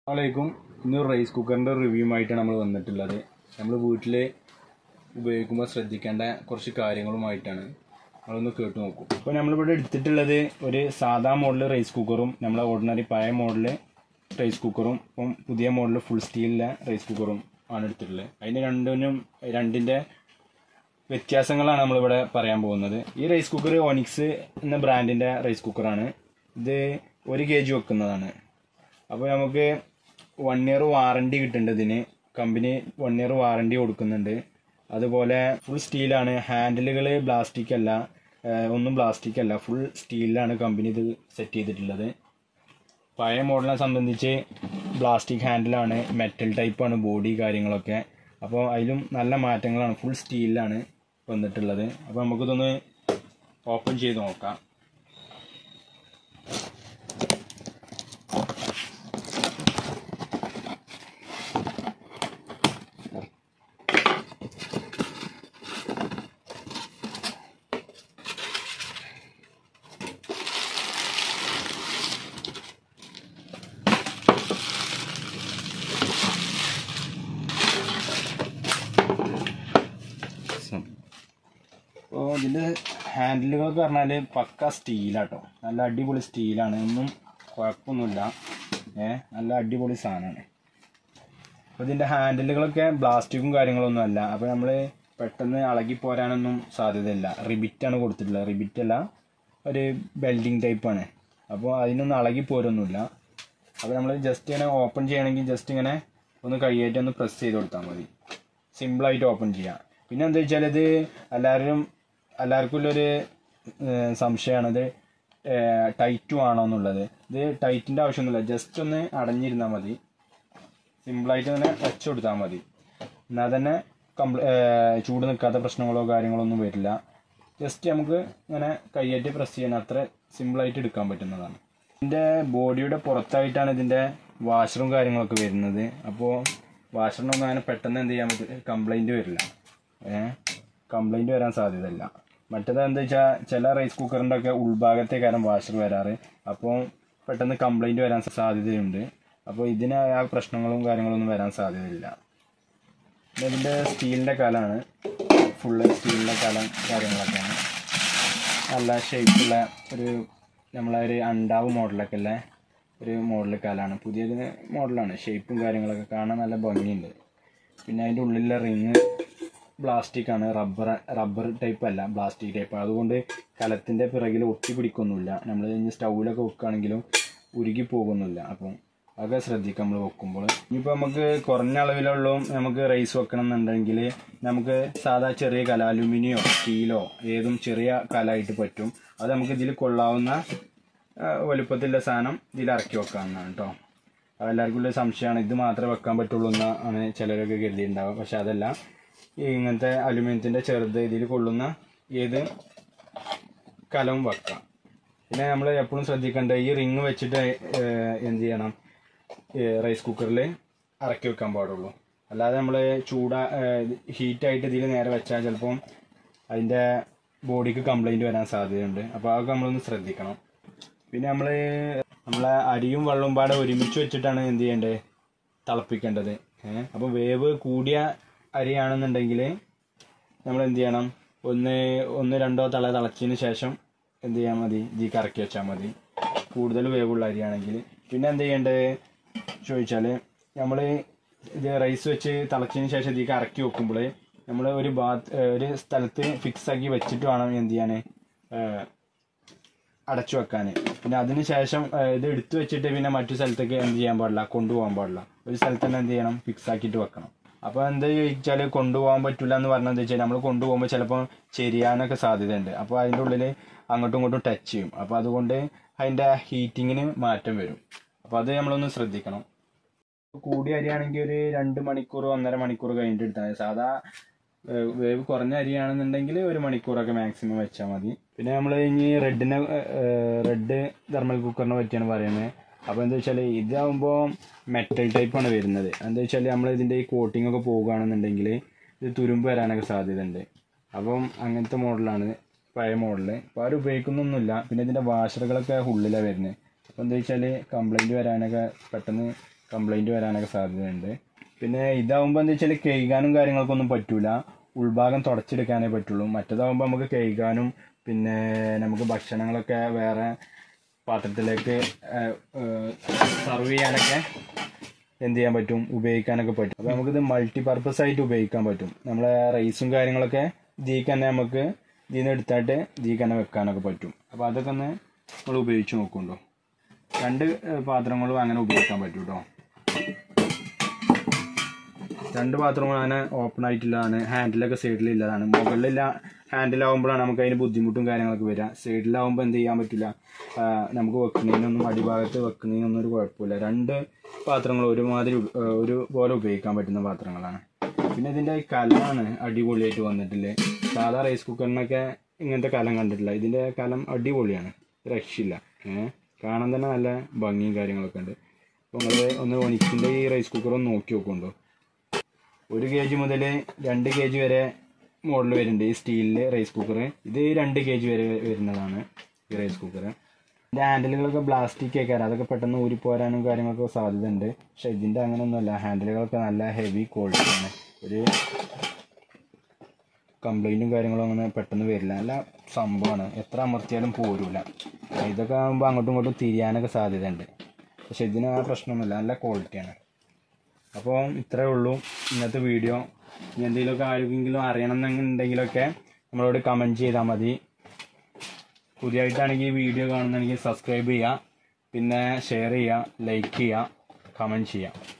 അസ്സലാമലൈക്കും ഇന്ന് റൈസ് കുക്കറിൻ്റെ റിവ്യൂ ആയിട്ടാണ് നമ്മൾ വന്നിട്ടുള്ളത് നമ്മൾ വീട്ടിൽ ഉപയോഗിക്കുമ്പോൾ ശ്രദ്ധിക്കേണ്ട കുറച്ച് കാര്യങ്ങളുമായിട്ടാണ് നമ്മളൊന്ന് കേട്ട് നോക്കും ഇപ്പോൾ നമ്മളിവിടെ എടുത്തിട്ടുള്ളത് ഒരു സാധാ മോഡൽ റൈസ് കുക്കറും നമ്മളെ ഓർഡിനറി പഴയ മോഡൽ റൈസ് കുക്കറും ഇപ്പം പുതിയ മോഡൽ ഫുൾ സ്റ്റീലിലെ റൈസ് കുക്കറും ആണ് എടുത്തിട്ടുള്ളത് അതിന് രണ്ടിനും രണ്ടിൻ്റെ വ്യത്യാസങ്ങളാണ് നമ്മളിവിടെ പറയാൻ പോകുന്നത് ഈ റൈസ് കുക്കർ ഓനിക്സ് എന്ന ബ്രാൻഡിൻ്റെ റൈസ് കുക്കറാണ് ഇത് ഒരു കെ ജി വെക്കുന്നതാണ് അപ്പോൾ നമുക്ക് വൺ ഇയർ വാറണ്ടി കിട്ടുന്നുണ്ട് ഇതിന് കമ്പനി വൺ ഇയർ വാറണ്ടി കൊടുക്കുന്നുണ്ട് അതുപോലെ ഫുൾ സ്റ്റീലാണ് ഹാൻഡിലുകൾ പ്ലാസ്റ്റിക് അല്ല ഏഹ് ഒന്നും പ്ലാസ്റ്റിക് അല്ല ഫുൾ സ്റ്റീലിലാണ് കമ്പനി ഇത് സെറ്റ് ചെയ്തിട്ടുള്ളത് പഴയ മോഡലിനെ സംബന്ധിച്ച് പ്ലാസ്റ്റിക് ഹാൻഡിലാണ് മെറ്റൽ ടൈപ്പാണ് ബോഡി കാര്യങ്ങളൊക്കെ അപ്പോൾ അതിലും നല്ല മാറ്റങ്ങളാണ് ഫുൾ സ്റ്റീലിലാണ് വന്നിട്ടുള്ളത് അപ്പോൾ നമുക്കിതൊന്ന് ഓപ്പൺ ചെയ്ത് നോക്കാം അപ്പോൾ ഇതിൻ്റെ ഹാൻഡിലുകളൊക്കെ പറഞ്ഞാൽ പക്ക സ്റ്റീലാട്ടോ നല്ല അടിപൊളി സ്റ്റീലാണ് ഒന്നും കുഴപ്പമൊന്നുമില്ല ഏ നല്ല അടിപൊളി സാധനമാണ് അപ്പോൾ ഇതിൻ്റെ ഹാൻഡിലുകളൊക്കെ പ്ലാസ്റ്റിക്കും കാര്യങ്ങളൊന്നും അല്ല അപ്പോൾ നമ്മൾ പെട്ടെന്ന് ഇളകി പോരാനൊന്നും സാധ്യതയില്ല റിബിറ്റാണ് കൊടുത്തിട്ടുള്ളത് റിബിറ്റ് അല്ല ഒരു ബെൽഡിങ് ടൈപ്പാണ് അപ്പോൾ അതിനൊന്നും ഇളകി പോരൊന്നുമില്ല അപ്പോൾ നമ്മൾ ജസ്റ്റ് ഇങ്ങനെ ഓപ്പൺ ചെയ്യണമെങ്കിൽ ജസ്റ്റ് ഇങ്ങനെ ഒന്ന് കൈയായിട്ട് ഒന്ന് പ്രസ് ചെയ്ത് കൊടുത്താൽ മതി സിമ്പിളായിട്ട് ഓപ്പൺ ചെയ്യാം പിന്നെ എന്താ വെച്ചാൽ ഇത് എല്ലാവരും എല്ലാവർക്കും ഉള്ളൊരു ഏഹ്, സംശയമാണ് ഇത് ടൈറ്റും ആണോ എന്നുള്ളത് ഇത് ടൈറ്റിൻ്റെ ആവശ്യമൊന്നുമില്ല ജസ്റ്റ് ഒന്ന് അടഞ്ഞിരുന്നാൽ മതി സിമ്പിളായിട്ട് തന്നെ ടച്ച് കൊടുത്താൽ മതി എന്നാൽ തന്നെ കംപ്ലീ ചൂട് നിൽക്കാത്ത പ്രശ്നങ്ങളോ കാര്യങ്ങളോ ഒന്നും വരില്ല ജസ്റ്റ് നമുക്ക് ഇങ്ങനെ കൈയായിട്ട് പ്രസ് ചെയ്യാൻ അത്ര സിമ്പിളായിട്ട് എടുക്കാൻ പറ്റുന്നതാണ് ഇതിൻ്റെ ബോഡിയുടെ പുറത്തായിട്ടാണ് ഇതിൻ്റെ വാഷറും കാര്യങ്ങളൊക്കെ വരുന്നത് അപ്പോൾ വാഷറിനൊന്നും അങ്ങനെ പെട്ടെന്ന് എന്ത് ചെയ്യാൻ പറ്റും കംപ്ലൈൻറ്റ് വരില്ല ഏഹ് കംപ്ലൈൻറ്റ് വരാൻ സാധ്യതയില്ല മറ്റേത് എന്താ വെച്ചാൽ ചില റൈസ് കുക്കറിൻ്റെ ഒക്കെ ഉൾഭാഗത്തെ കാരണം വാഷർ വരാറ് അപ്പോൾ പെട്ടെന്ന് കംപ്ലൈൻറ്റ് വരാൻ സാധ്യതയുണ്ട് അപ്പോൾ ഇതിന് ആ പ്രശ്നങ്ങളും കാര്യങ്ങളൊന്നും വരാൻ സാധ്യതയില്ല പിന്നെ ഇതിൻ്റെ സ്റ്റീലിൻ്റെ കാലാണ് ഫുള്ള് സ്റ്റീലിൻ്റെ കാലം കാര്യങ്ങളൊക്കെയാണ് നല്ല ഷേപ്പുള്ള ഒരു നമ്മളെ ഒരു അണ്ടാവ് മോഡലൊക്കെ ഉള്ള ഒരു മോഡൽ കാലാണ് പുതിയൊരു മോഡലാണ് ഷേപ്പും കാര്യങ്ങളൊക്കെ കാണാൻ നല്ല ഭംഗിയുണ്ട് പിന്നെ അതിൻ്റെ ഉള്ളിലെ റിങ് പ്ലാസ്റ്റിക് ആണ് റബ്ബർ റബ്ബർ ടൈപ്പ് അല്ല പ്ലാസ്റ്റിക് ടൈപ്പ് അതുകൊണ്ട് കലത്തിൻ്റെ പിറകിൽ ഒട്ടി പിടിക്കൊന്നുമില്ല നമ്മൾ ഇനി സ്റ്റൗവിലൊക്കെ വെക്കുകയാണെങ്കിലും ഉരുകി പോകുന്നില്ല അപ്പം അതൊക്കെ ശ്രദ്ധിക്കാം നമ്മൾ വെക്കുമ്പോൾ ഇനിയിപ്പോൾ നമുക്ക് കുറഞ്ഞ അളവിലുള്ള നമുക്ക് റൈസ് വെക്കണം എന്നുണ്ടെങ്കിൽ നമുക്ക് സാധാ ചെറിയ കല അലുമിനിയോ സ്റ്റീലോ ഏതും ചെറിയ കലായിട്ട് പറ്റും അത് നമുക്ക് ഇതിൽ കൊള്ളാവുന്ന ആ, വലുപ്പത്തിലുള്ള സാധനം ഇതിൽ ഇറക്കി വെക്കാവുന്നതാണ് കേട്ടോ എല്ലാവർക്കും ഉള്ള സംശയമാണ് ഇത് മാത്രമേ വെക്കാൻ പറ്റുള്ളൂ എന്നാണ് ചിലരൊക്കെ കരുതിയിട്ടുണ്ടാവുക പക്ഷെ അതല്ല ഈ ഇങ്ങനത്തെ അലുമിനിയത്തിൻ്റെ ചെറുത് ഇതിൽ കൊള്ളുന്ന ഏത് കലവും വെക്കാം പിന്നെ നമ്മൾ എപ്പോഴും ശ്രദ്ധിക്കേണ്ടത് ഈ റിങ് വെച്ചിട്ട് ഏഹ്, എന്ത് ചെയ്യണം റൈസ് കുക്കറിൽ ഇറക്കി വെക്കാൻ പാടുള്ളൂ അല്ലാതെ നമ്മൾ ചൂടാ ഹീറ്റായിട്ട് ഇതിൽ നേരെ വെച്ചാൽ ചിലപ്പം അതിൻ്റെ ബോഡിക്ക് കംപ്ലൈൻറ്റ് വരാൻ സാധ്യതയുണ്ട് അപ്പോൾ അതൊക്കെ നമ്മളൊന്ന് ശ്രദ്ധിക്കണം പിന്നെ നമ്മൾ നമ്മളെ അരിയും വെള്ളവും പാടെ ഒരുമിച്ച് വെച്ചിട്ടാണ് എന്ത് ചെയ്യേണ്ടത് തിളപ്പിക്കേണ്ടത് ഏഹ് അപ്പോൾ വേവ് കൂടിയ അരിയാണെന്നുണ്ടെങ്കിൽ നമ്മൾ എന്ത് ചെയ്യണം ഒന്ന് ഒന്ന് രണ്ടോ തള തിളച്ചതിന് ശേഷം എന്ത് ചെയ്യാൻ മതി ഇതിൽ കറക്കി വെച്ചാൽ മതി കൂടുതൽ വേവുള്ള അരിയാണെങ്കിൽ പിന്നെ എന്ത് ചെയ്യേണ്ടത് ചോദിച്ചാൽ നമ്മൾ ഇത് റൈസ് വെച്ച് തിളച്ചതിന് ശേഷം ഇതിൽ കറക്കി വെക്കുമ്പോൾ നമ്മൾ ഒരു ബാത്ത് ഒരു സ്ഥലത്ത് ഫിക്സ് ആക്കി വെച്ചിട്ട് വേണം എന്ത് ചെയ്യാൻ അടച്ചു വെക്കാൻ പിന്നെ അതിന് ശേഷം ഏഹ്, ഇത് എടുത്തു വെച്ചിട്ട് പിന്നെ മറ്റു സ്ഥലത്തേക്ക് എന്ത് ചെയ്യാൻ പാടില്ല കൊണ്ടുപോകാൻ പാടില്ല ഒരു സ്ഥലത്ത് തന്നെ എന്ത് ചെയ്യണം ഫിക്സ് ആക്കിയിട്ട് വെക്കണം അപ്പോൾ എന്താ ചോദിച്ചാൽ കൊണ്ടുപോകാൻ പറ്റില്ല എന്ന് പറഞ്ഞാൽ എന്താ വെച്ചാൽ നമ്മൾ കൊണ്ടുപോകുമ്പോൾ ചിലപ്പോൾ ചെരിയാനൊക്കെ സാധ്യതയുണ്ട് അപ്പോൾ അതിൻ്റെ ഉള്ളിൽ അങ്ങോട്ടും ഇങ്ങോട്ടും ടച്ച് ചെയ്യും അപ്പോൾ അതുകൊണ്ട് അതിൻ്റെ ഹീറ്റിങ്ങിന് മാറ്റം വരും അപ്പോൾ അത് നമ്മളൊന്ന് ശ്രദ്ധിക്കണം കൂടിയ അരിയാണെങ്കിൽ ഒരു രണ്ട് മണിക്കൂർ ഒന്നര മണിക്കൂർ കഴിഞ്ഞിട്ട് എടുത്താൽ മതി സാധാ ഏഹ്, വേവ് കുറഞ്ഞ അരിയാണെന്നുണ്ടെങ്കിൽ ഒരു മണിക്കൂറൊക്കെ മാക്സിമം വെച്ചാൽ മതി പിന്നെ നമ്മൾ ഇനി റെഡിനെ റെഡ് തെർമൽ കുക്കറിനെ പറ്റിയാണ് പറയുന്നത് അപ്പോൾ എന്താ വെച്ചാൽ ഇതാവുമ്പോൾ മെറ്റൽ ടൈപ്പാണ് വരുന്നത് എന്താ വെച്ചാൽ നമ്മൾ ഇതിൻ്റെ ഈ കോട്ടിംഗ് ഒക്കെ പോകുകയാണെന്നുണ്ടെങ്കിൽ ഇത് തുരുമ്പ് വരാനൊക്കെ സാധ്യതയുണ്ട് അപ്പം അങ്ങനത്തെ മോഡലാണ് പഴയ മോഡല് അപ്പോൾ ആരും ഉപയോഗിക്കുന്നൊന്നുമില്ല പിന്നെ ഇതിൻ്റെ വാഷറുകളൊക്കെ ഉള്ളിലാണ് വരുന്നത് അപ്പോൾ എന്താ വെച്ചാൽ കംപ്ലൈൻറ്റ് വരാനൊക്കെ പെട്ടെന്ന് കംപ്ലൈൻറ്റ് വരാനൊക്കെ സാധ്യതയുണ്ട് പിന്നെ ഇതാവുമ്പോൾ എന്താ വെച്ചാൽ കഴുകാനും കാര്യങ്ങൾക്കൊന്നും പറ്റൂല ഉൾഭാഗം തുടച്ചെടുക്കാനേ പറ്റുള്ളൂ മറ്റേതാവുമ്പോൾ നമുക്ക് കഴുകാനും പിന്നെ നമുക്ക് ഭക്ഷണങ്ങളൊക്കെ വേറെ പാത്രത്തിലേക്ക് സർവ് ചെയ്യാനൊക്കെ എന്ത് ചെയ്യാൻ പറ്റും ഉപയോഗിക്കാനൊക്കെ പറ്റും അപ്പോൾ നമുക്കിത് മൾട്ടി പർപ്പസ് ആയിട്ട് ഉപയോഗിക്കാൻ പറ്റും നമ്മളെ റൈസും കാര്യങ്ങളൊക്കെ ഇതിലേക്ക് തന്നെ നമുക്ക് ഇതിൽ നിന്ന് എടുത്തിട്ട് ഇതിലേക്ക് തന്നെ വെക്കാനൊക്കെ പറ്റും അപ്പോൾ അതൊക്കെ ഒന്ന് നമ്മൾ ഉപയോഗിച്ച് നോക്കുന്നുണ്ടോ രണ്ട് ഏഹ്, പാത്രങ്ങളും അങ്ങനെ ഉപയോഗിക്കാൻ പറ്റും കേട്ടോ രണ്ട് പാത്രങ്ങളും അങ്ങനെ ഓപ്പൺ ആയിട്ടുള്ളതാണ് ഹാൻഡിലൊക്കെ സൈഡിലില്ലതാണ് മുകളിലില്ല ഹാൻഡിലാവുമ്പോഴാണ് നമുക്ക് അതിന് ബുദ്ധിമുട്ടും കാര്യങ്ങളൊക്കെ വരിക സൈഡിലാവുമ്പോൾ എന്ത് ചെയ്യാൻ പറ്റില്ല ആ, നമുക്ക് വെക്കുന്നതിനൊന്നും അടിഭാഗത്ത് വെക്കുന്നതിനൊന്നും ഒരു കുഴപ്പമില്ല രണ്ട് പാത്രങ്ങൾ ഒരുമാതിരി ഉപ- ഏ, ഒരു പോലെ ഉപയോഗിക്കാൻ പറ്റുന്ന പാത്രങ്ങളാണ് പിന്നെ ഇതിൻ്റെ കലമാണ് അടിപൊളിയായിട്ട് വന്നിട്ടില്ലേ സാധാ റൈസ് കുക്കറിനൊക്കെ ഇങ്ങനത്തെ കലം കണ്ടിട്ടില്ല ഇതിൻ്റെ കലം അടിപൊളിയാണ് രക്ഷയില്ല ഏഹ് കാണാൻ തന്നെ നല്ല ഭംഗിയും കാര്യങ്ങളൊക്കെ ഉണ്ട് അപ്പോൾ നിങ്ങൾ ഒന്ന് ഒനിക്കിൻ്റെ ഈ റൈസ് കുക്കർ ഒന്ന് നോക്കി നോക്കുന്നുണ്ടോ ഒരു കെ ജി മുതൽ രണ്ട് കെ ജി വരെ മോഡൽ വരുന്നുണ്ട് ഈ സ്റ്റീലിൽ റൈസ് കുക്കർ ഇത് രണ്ട് കെ ജി വരെ വരുന്നതാണ് ഈ റൈസ് കുക്കർ ഇതിൻ്റെ ഹാൻഡിലുകളൊക്കെ പ്ലാസ്റ്റിക് ഒക്കെ അതൊക്കെ പെട്ടെന്ന് ഊരിപ്പോരാനും കാര്യങ്ങളൊക്കെ സാധ്യത ഉണ്ട് പക്ഷെ ഇതിൻ്റെ അങ്ങനെയൊന്നുമല്ല ഹാൻഡിലുകളൊക്കെ നല്ല ഹെവി ക്വാളിറ്റിയാണ് ഒരു കംപ്ലൈൻറ്റും കാര്യങ്ങളും അങ്ങനെ പെട്ടെന്ന് വരില്ല നല്ല സംഭവമാണ് എത്ര അമർത്തിയാലും പോരൂല ഇതൊക്കെ ആകുമ്പോൾ അങ്ങോട്ടും ഇങ്ങോട്ടും തിരിയാനൊക്കെ സാധ്യതയുണ്ട് പക്ഷെ ഇതിന് ആ പ്രശ്നമൊന്നുമില്ല നല്ല ക്വാളിറ്റിയാണ് അപ്പോൾ ഇത്രേ ഉള്ളൂ ഇന്നത്തെ വീഡിയോ ഇനി എന്തെങ്കിലുമൊക്കെ ആർക്കെങ്കിലും അറിയണം എന്നുണ്ടെങ്കിലൊക്കെ നമ്മളോട് കമൻറ്റ് ചെയ്താൽ മതി പുതിയതായിട്ടാണെങ്കിൽ ഈ വീഡിയോ കാണുന്നതെങ്കിൽ സബ്സ്ക്രൈബ് ചെയ്യുക പിന്നെ ഷെയർ ചെയ്യുക ലൈക്ക് ചെയ്യുക കമൻറ്റ് ചെയ്യുക